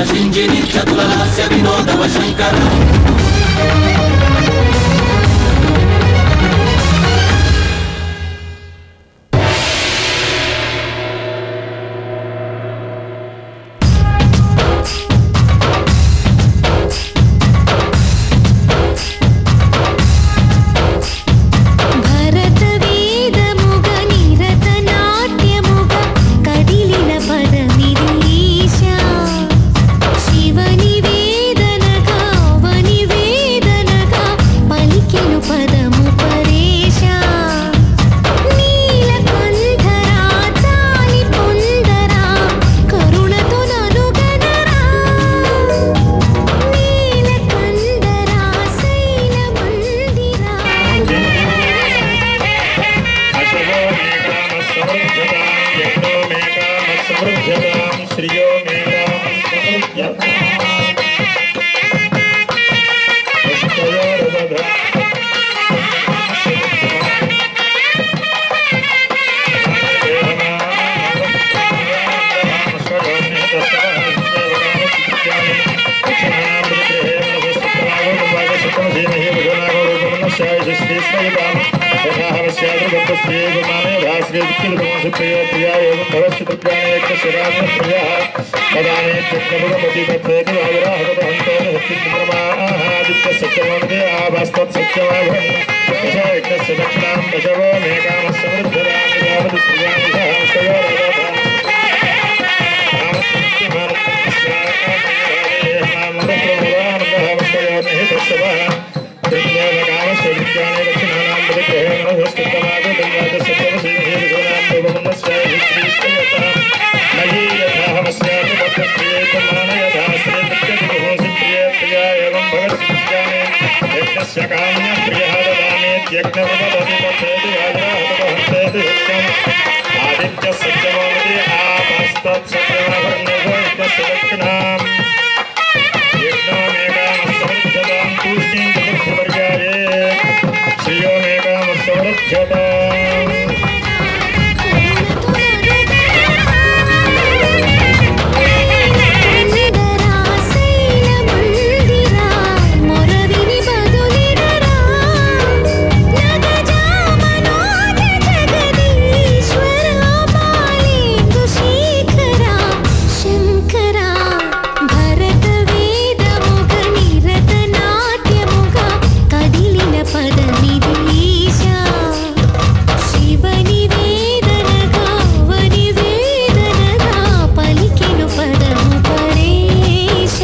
शिञ्जि नित्यतुललास्य विनोदव शङ्कर భరతవేదముగ నిరతనాట్యముగ కదిలిన పదమిరీశ శివని వేదనగా అవని వేదనగా పలికెను పదము పరేశ నీలకంఠరా చాలి పొందరా కరుణతో నలుగనరా నీలకంఠరా శైల మందిరా అశవో మే కామసమృద్ధతాం యజ్ఞో మే కామసమృద్ధతాం శ్రియో మే కామసమృద్ధతాం పుష్పయోరదధ దశవో మేకామ సమృద్ధరామ శ్రీయామి ఆదిత్య సత్యమోది ఆపస్తత్ సత్యమహర్ణిగో సులక్షణాం యజ్ఞో మేఘామస్సమృద్ధతాం తూష్ణీం చతుర్థవర్యాయే శ్రియో మేఘామస్సమృద్ధతాం అందరా శైల మందిరా మొరవిని బదులిరరా నగజా మనోజ జగదీశ్వరా పాలేందు శేఖరా శంకరా భరత వేదముగ నిరత నాట్యముగ కదిలిన పదమిదీశా శివని వేదనగా వని వేదనగా పలికెను పదము పరేశ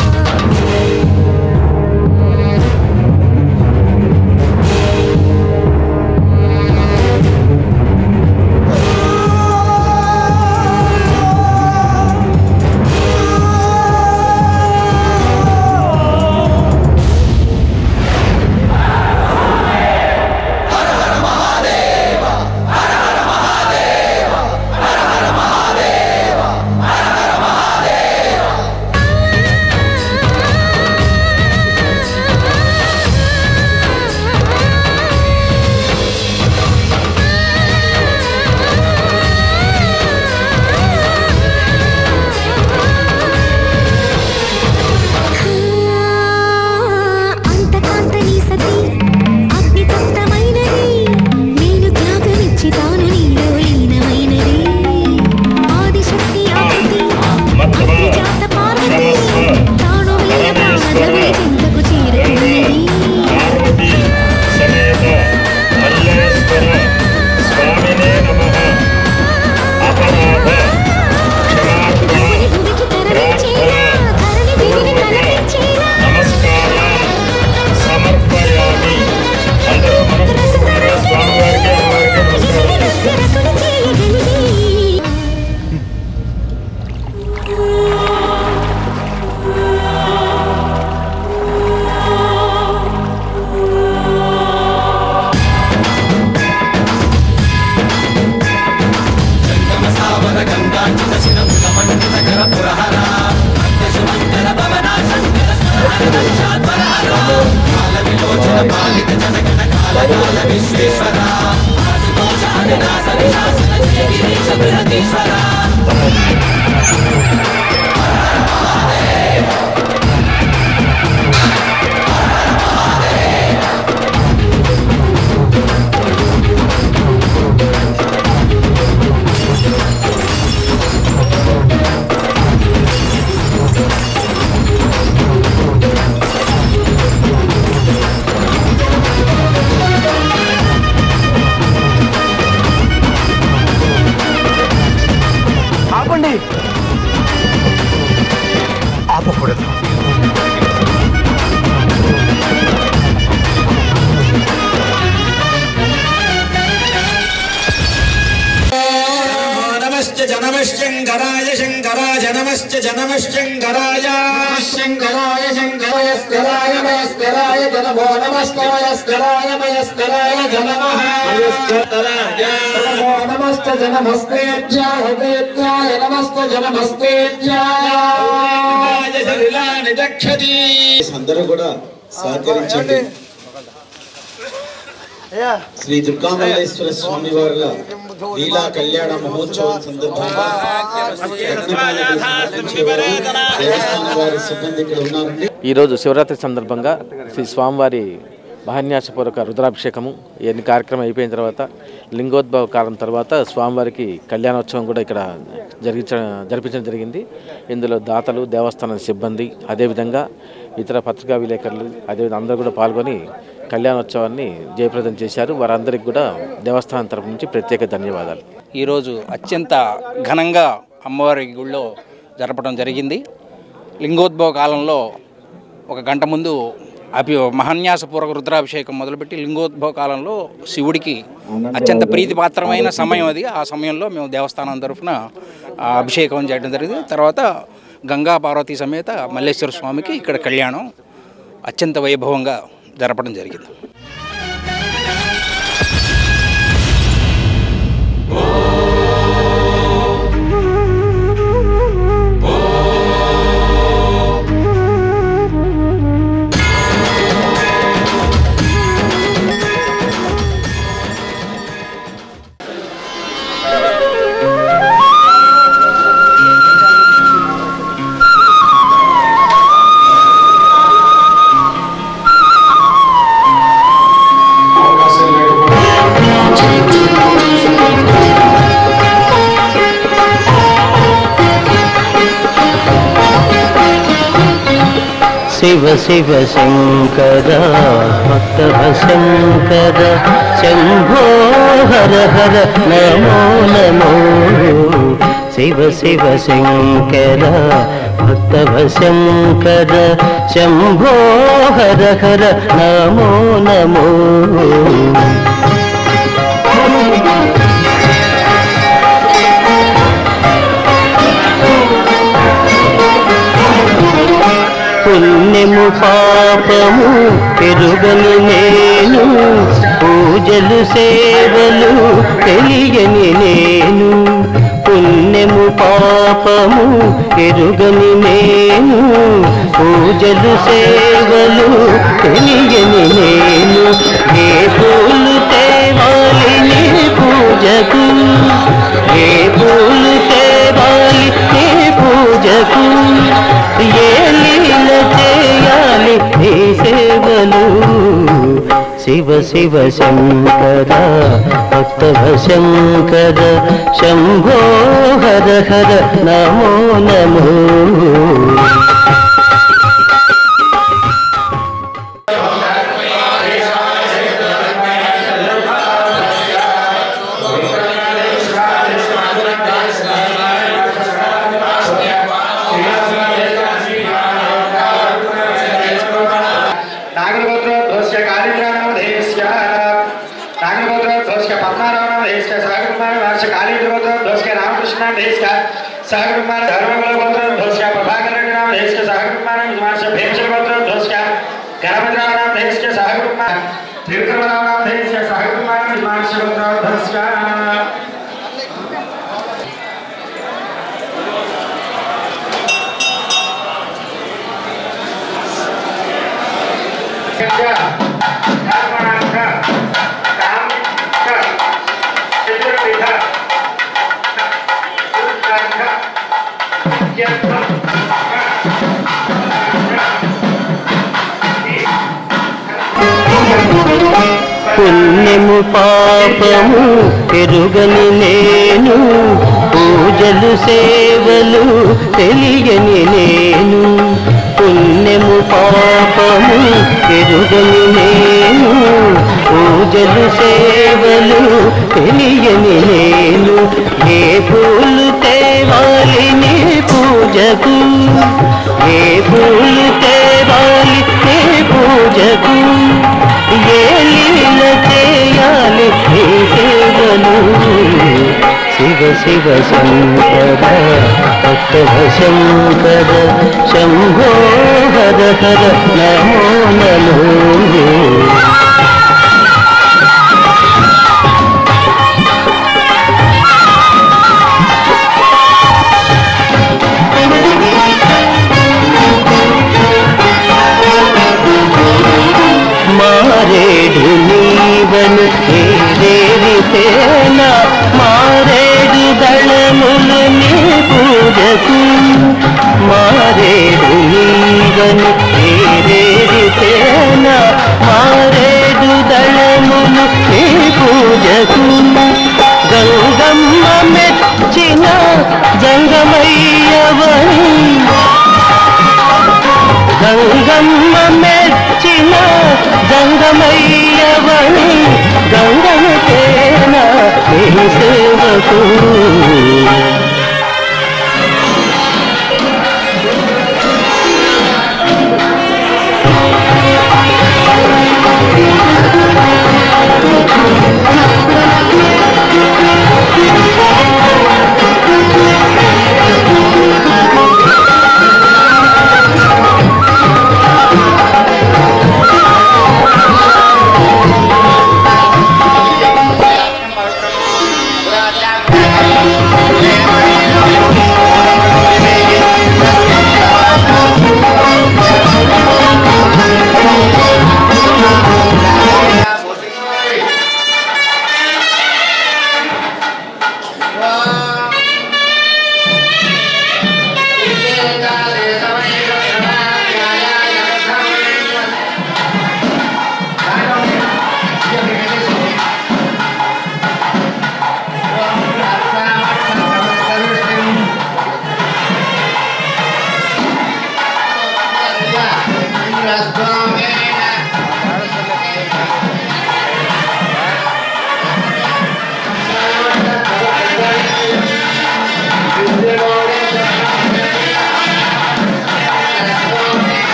అంతకాంతని సతి అగ్నితప్తమైనది నేను త్యాగమిచ్చి తాను నీలో లీనమైనది ఆదిశక్తి ఆకృతి అగ్నిజాత పార్వతి తాను వీర పాదముల చింతకు చేరుకున్నది పార్వతీ సమేత మల్లేశ్వర స్వామినే నమః అపరాధ క్షమాపణ ఎవరి గుడికి తరలించేలా ధరణి దేవిని కలగించేలా నమస్కారం సమర్పయామి అందరూ మనస్ఫూర్తిగా స్వామివారికి అమ్మవారికి నమస్కారం చేసుకోండి రకులు చేయగలిగి जङ्गमसावर गङ्गाचित शिरमुखमण्डित करपुरहरा अत्यशुमङ्गल भवना शङ्कर स्मरण दक्षात्पर हरा कालविलोचन पालित जनगण कालकाल विश्वेश्वरा आशुतोषादिनाश विशासन जय गिरीश बृहदीश्वरा శంకరాయ శంకరాయ శంకరాయ స్థిరాయ మయ స్థిరాయ జనమో నమస్తమయ స్థిరాయ మయ స్థిరాయ జనమః నమో నమస్తే జనమస్తేత్యాయ దేత్యాయ నమస్తే జనమస్తేత్యాయ అందరూ కూడా సహకరించండి శ్రీ దుర్గామల్లేశ్వర స్వామి వారుల లీలా కళ్యాణ మహోత్సవం సందర్భంగా రత్నమాల సమర్పించేవారు దేవస్థానం వారి సిబ్బంది ఇక్కడ ఉన్నారండి ఈరోజు శివరాత్రి సందర్భంగా శ్రీ స్వామివారి మహాన్యాసపూర్వక రుద్రాభిషేకము ఇవన్నీ కార్యక్రమం అయిపోయిన తర్వాత లింగోద్భవ కాలం తర్వాత స్వామివారికి కళ్యాణోత్సవం కూడా ఇక్కడ జరిగించ జరిపించడం జరిగింది ఇందులో దాతలు దేవస్థానం సిబ్బంది అదేవిధంగా ఇతర పత్రికా విలేకరులు అదేవిధంగా అందరూ కూడా పాల్గొని కళ్యాణోత్సవాన్ని జయప్రదం చేశారు వారందరికీ కూడా దేవస్థానం తరపు నుంచి ప్రత్యేక ధన్యవాదాలు ఈరోజు అత్యంత ఘనంగా అమ్మవారి గుళ్ళో జరపడం జరిగింది లింగోద్భవ కాలంలో ఒక గంట ముందు అభి మహాన్యాసపూర్వక రుద్రాభిషేకం మొదలుపెట్టి లింగోద్భవ కాలంలో శివుడికి అత్యంత ప్రీతిపాత్రమైన సమయం అది ఆ సమయంలో మేము దేవస్థానం తరఫున ఆ అభిషేకం చేయడం జరిగింది తర్వాత గంగా పార్వతీ సమేత మల్లేశ్వర స్వామికి ఇక్కడ కళ్యాణం అత్యంత వైభవంగా జరపడం జరిగింది శివ శివ శంకర భక్తవ శంకర శంభో హర హర నమో నమో శివ శివ శంకర భక్తవ శంకర శంభో హర హర నమో నమో పుణ్యము పాపము పెరుగని నేను పూజలు సేవలు తెలియని నేను పుణ్యము పాపము ఎరుగని నేను పూజలు సేవలు తెలియని నేను ఏ పూలు తేవాలి నీ పూజకు ఏ పూలు తేవాలి నీ పూజకు ఏ లీల చేయాలి నీ సేవలు శివ శివ శంకర భక్తవ శంకర శంభో హర హర నమో నమో నాగరగోత్రోద్భవస్య కాళీంద్రానామధేయస్య నాగరగోత్రోద్భవస్య పద్మారామనామధేయస్య సహకుమారవార్ష కాళీంద్రగోత్రోద్భవస్య రామకృష్ణామధేయస్య సహకుమార ధర్మగోత్రోద్భవస్య ప్రభాకరనామధేయస్య సహకుమారవార్ష భీమశగోత్రోద్భవస్య గణపతిరామనామధేయస్య సహకుమార త్రివిక్రమరామనామధేయస్య సహకుమారవార్ష గోత్రోద్భవస్య పుణ్యము పాపము పెరుగని నేను పూజలు సేవలు తెలియని నేను పుణ్యము పాపము పెరుగని నేను పూజలు సేవలు తెలియని నేను ఏ పూలు తేవాలి నీ పూజకు ఏ పూలు తేవాలి నీ పూజకు ఏ లీల చేయాలి నీ సేవలు శివ శివ శివ శంకర భక్తవ శంకర శంభో హర హర నమో నమో మారేడు నీవను ఏదేరితేన మారేడు దళములు నీ పూజకు మారేడు నీవను ఏదేరితేన మారేడు దళములు నీ పూజకు గంగమ్మ మెచ్చిన జంగమయ్యవని గంగమ్మ మెచ్చిన గంగమయ్యవని గంగను తేన నీ సేవకు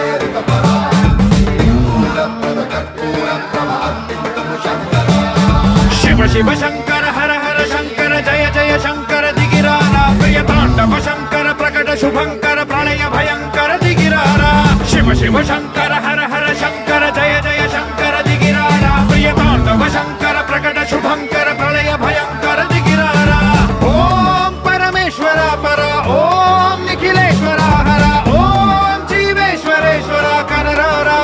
శంకర శివ శివ శంకర హర హర శంకర జయ జయ శంకర దిగిరారా ప్రియ తాండవ శంకర ప్రకట శుభంకర ప్రళయ భయంకర దిగిరారా శివ శివ శంకర హర హర శంకర జయ జయ శంకర దిగిరారా ప్రియ తాండవ శంకర ప్రకట శుభంకర ప్రళయ భయంకర దిగిరారా ఓం పరమేశ్వర పర ఓం నిఖిలేశ్వర హర ఓం జీవేశ్వరేశ్వర కనరారా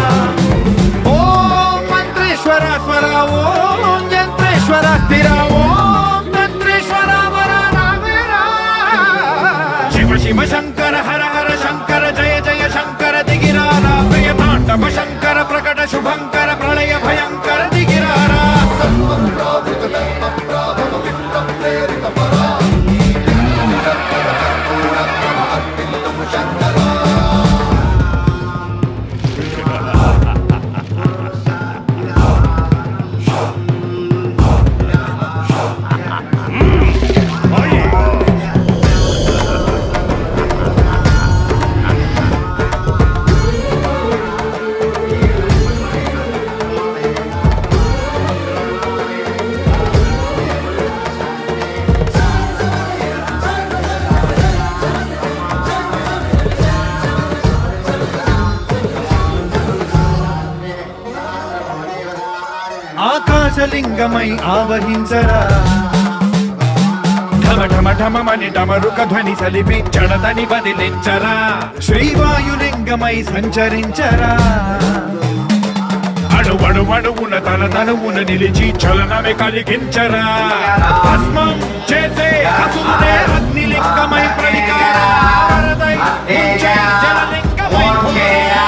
ఓం మంత్రేశ్వర స్వర ఓం యంత్రేశ్వర స్థిర ఓం తంత్రేశ్వర వర నాగరా. శివ శివ శంకర హర హర శంకర జయ జయ శంకర దిగిరారా ప్రియ తాండవ శంకర ప్రకట శుభంకర ప్రళయ భయంకర దిగిరారా ఆకాశలింగమై ఆవహించరా ఢమ ఢమ ఢమమని డమరుక ధ్వని సలిపి జడదని బదిలించరా శ్రీవాయులింగమై సంచరించరా అడువడు అడువున తన తనువున నిలిచి చలనమే కలిగించరా భస్మం చేసే అసురుడే అగ్నిలింగమై ప్రవికారా వరదై ముంచే జలలింగమై భూమియా.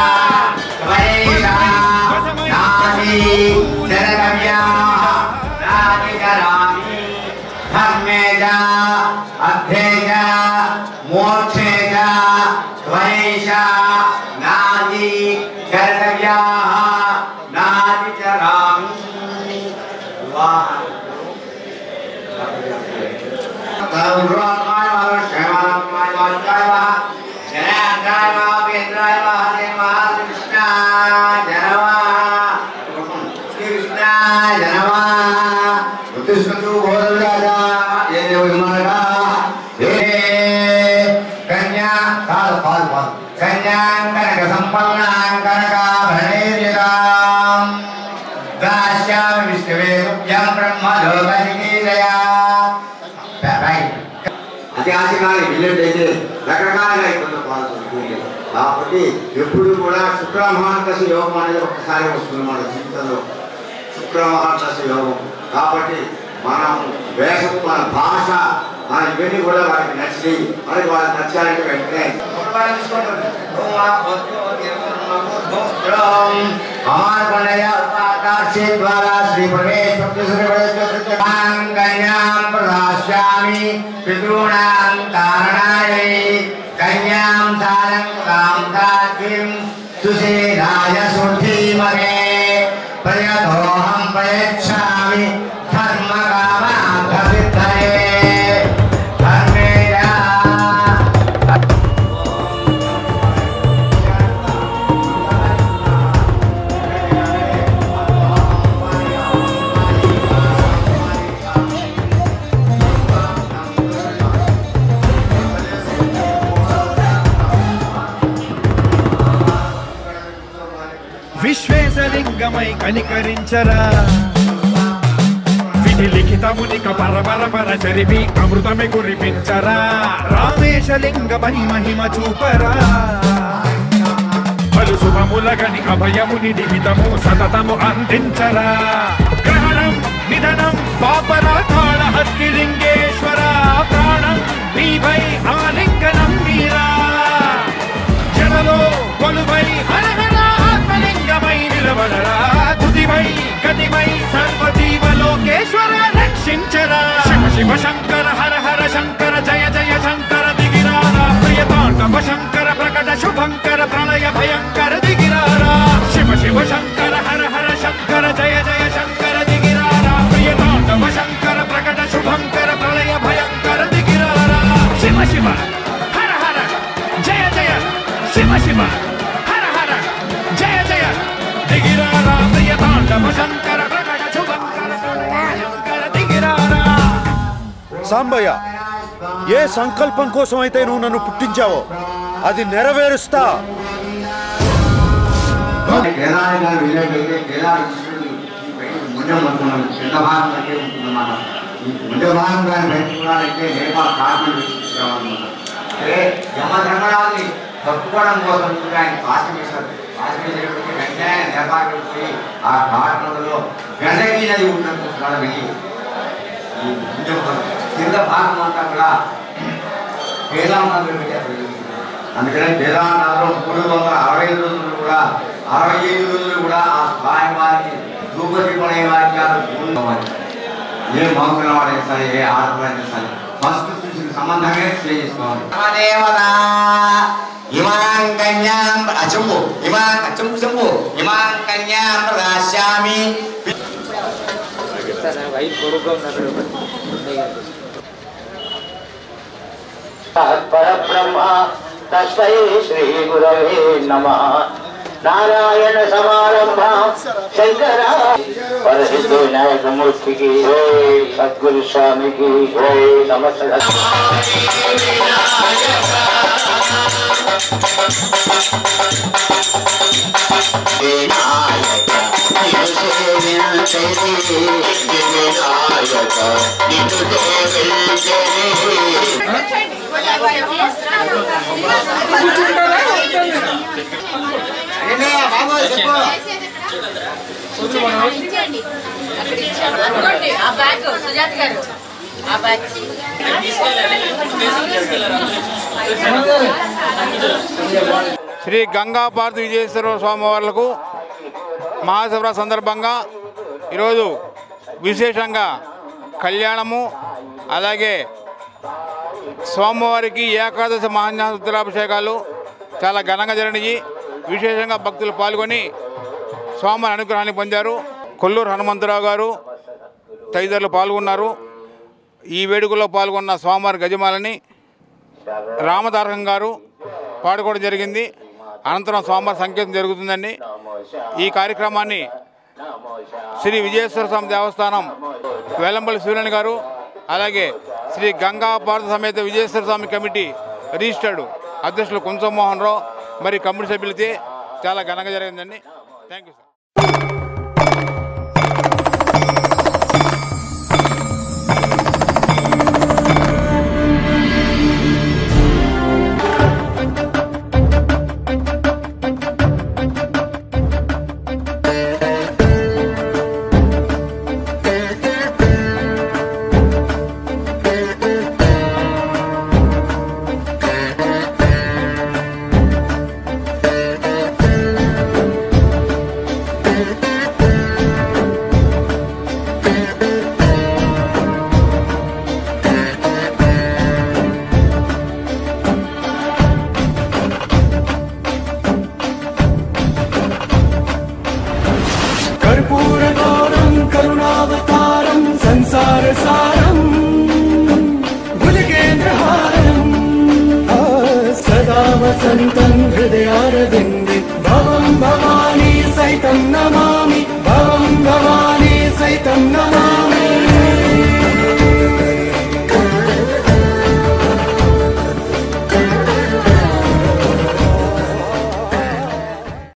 వశమై ఐతిహాసికాన్ని వెళ్ళేటైతే రకరకాలుగా ఇబ్బంది పాల్గొంటుంది కాబట్టి ఎప్పుడు కూడా శుక్ర మహాదశ యోగం అనేది ఒక్కసారి వస్తుంది మన జీవితంలో శుక్ర మహాదశ యోగం కాబట్టి మనం వేష మన భాష మన ఇవన్నీ కూడా వారికి నచ్చి మరి వాళ్ళకి నచ్చాలంటే వెంటనే हमार बनया उपाकाशे द्वारा श्री प्रवेश कन्यां प्रदास्यामि पितॄणां कारणाय कन्यां सारङ्गां दात्रीं सुशीलाय शुद्धीमगे प्रयतोऽहं प्रयच्छामि धर्मकामार्थसिद्धये धर्मेया విశ్వేశలింగమై కనికరించరా విధి లిఖితమునిక పరపర పర చరిపి అమృతమే కురిపించరా రామేశలింగమై మహిమ చూపరా పలు శుభములగని అభయముని నిహితము సతతము అందించరా గ్రహణం నిధనం పాపరాకాళ హస్తిలింగేశ్వర ప్రాణం నీవై ఆలింగనం మీరా జనలో కొలువై హరహర ఆత్మలింగమై నిలబడరా తుదివై గతివై సర్వజీవలోకేశ్వర రక్షించరా శివ శివ శంకర హర హర శంకర జయ జయ శంకర దిగిరారా ప్రియ తాండవ శంకర ప్రకట శుభంకర ప్రళయ భయంకర దిగిరారా శివ శివ శంకర హర హర శంకర జయ జయ శంకర దిగిరారా ప్రియ తాండవ శంకర ప్రకట శుభంకర ప్రళయ భయంకర దిగిరారా శివ శివ హర హర జయ జయ శివ శివ హర హర జయ జయ దిగిరారా ప్రియ తాండవ శంకర ప్రకట శుభంకర ప్రళయ భయంకర సాంబయ్య ఏ సంకల్పం కోసం అయితే నువ్వు నన్ను పుట్టించావో అది నెరవేరుస్తా కేదారి గారు వెళ్ళేటైతే కేదారి కృష్ణుడు ఈ బయట ముండం పడుతున్నాం కింద భాగం అంటే ఉంటుందన్నమాట ఈ ముండ భాగం కానీ పెంచుకోవాలంటే నేపాల్ కారణం తీసుకురావాలన్నమాట అంటే యమధర్మరాజుని తప్పుకోవడం కోసం కూడా ఆయన భాష వేశారు భాష వేసేటప్పటికి వెంటనే నేపాల్కి పోయి ఆ కారణంలో గండకీ నది ఉన్నట్టు కూడా వెళ్ళి ఈ ముండం భాగం, కింద భాగం అంతా కూడా వేదాంతాలు పెట్టారు అందుకనే వేదాంతాల్లో మూడు వందల అరవై ఐదు రోజులు కూడా అరవై ఐదు రోజులు కూడా ఆ స్వామి వారికి ధూపదీపడే వాక్యాలు ఏ మౌకుల వాడైనా సరే ఏ ఆడవాడైనా సరే ఫస్ట్ చూసిన సంబంధమే చేసుకోవాలి దేవతా ఇమాం కన్యాం అచంబు ఇమాం అచంబు చంబు ఇమాం కన్యాం ప్రదాస్యామి పరబ్రహ్మ తస్మై శ్రీ గురవే నమ నారాయణ సమారంభ శంకర పరసిద్ధు వినాయక మూర్తికి జై సద్గురు స్వామికి జై నమస్కారం ఆ బ్యాగ్ సుజాత గారు ఆ బ్యాగ్ శ్రీ గంగాపార్తి విజయేశ్వర స్వామి వార్లకు మహాశివరాత్రి సందర్భంగా ఈరోజు విశేషంగా కళ్యాణము అలాగే స్వామివారికి ఏకాదశి మహాన్యాస రుద్రాభిషేకాలు చాలా ఘనంగా జరిగినాయి విశేషంగా భక్తులు పాల్గొని స్వామి అనుగ్రహాన్ని పొందారు కొల్లూరు హనుమంతరావు గారు తదితరులు పాల్గొన్నారు ఈ వేడుకలో పాల్గొన్న స్వామివారి గజమాలని రామతారకం గారు పాడుకోవడం జరిగింది అనంతరం స్వామివారి సంకేతం జరుగుతుందండి ఈ కార్యక్రమాన్ని శ్రీ విజయేశ్వర స్వామి దేవస్థానం వేలంపల్లి సూర్యన్ గారు అలాగే శ్రీ గంగా భారత సమేత విజయేశ్వర స్వామి కమిటీ రిజిస్టర్డ్ అధ్యక్షులు కుంచమోహన్ రావు మరి కమిటీ సభ్యులతో చాలా ఘనంగా జరిగిందండి థ్యాంక్ యూ సార్